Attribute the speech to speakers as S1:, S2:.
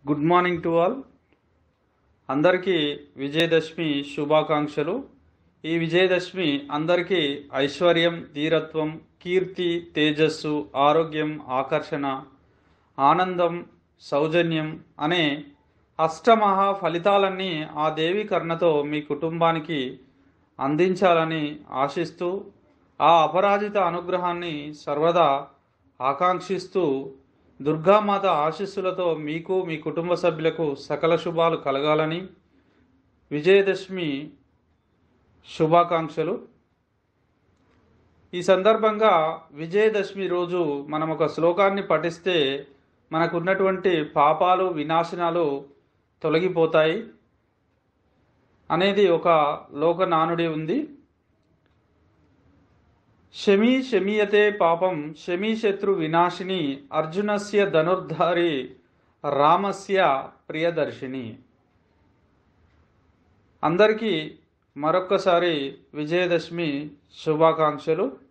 S1: good morning to all అందరికీ విజయదశమి శుభాకాంక్షలు ఈ విజయదశమి అందరికీ ఐశ్వర్యం ధీరత్వం కీర్తి తేజస్సు ఆరోగ్యం ఆకర్షణ ఆనందం సౌజన్యం అనే అష్టమహా ఫలితాలన్నీ ఆ దేవి కరుణతో మీ కుటుంబానికి అందించాలని ఆశిస్తూ ఆ అపరాజిత అనుగ్రహాన్ని సర్వదా ఆకాంక్షిస్తూ దుర్గామాత ఆశీస్సులతో మీకు మీ కుటుంబ సభ్యులకు సకల శుభాలు కలగాలని విజయదశమి శుభాకాంక్షలు ఈ సందర్భంగా విజయదశమి రోజు మనం ఒక శ్లోకాన్ని పఠిస్తే మనకున్నటువంటి పాపాలు వినాశనాలు తొలగిపోతాయి అనేది ఒక లోక నానుడి ఉంది శమీ శమీయతే పాపం శమీ శత్రు వినాశిని అర్జునస్య ధనుర్ధారి రామస్య ప్రియదర్శిని అందరికీ మరొక్కసారి విజయదశమి శుభాకాంక్షలు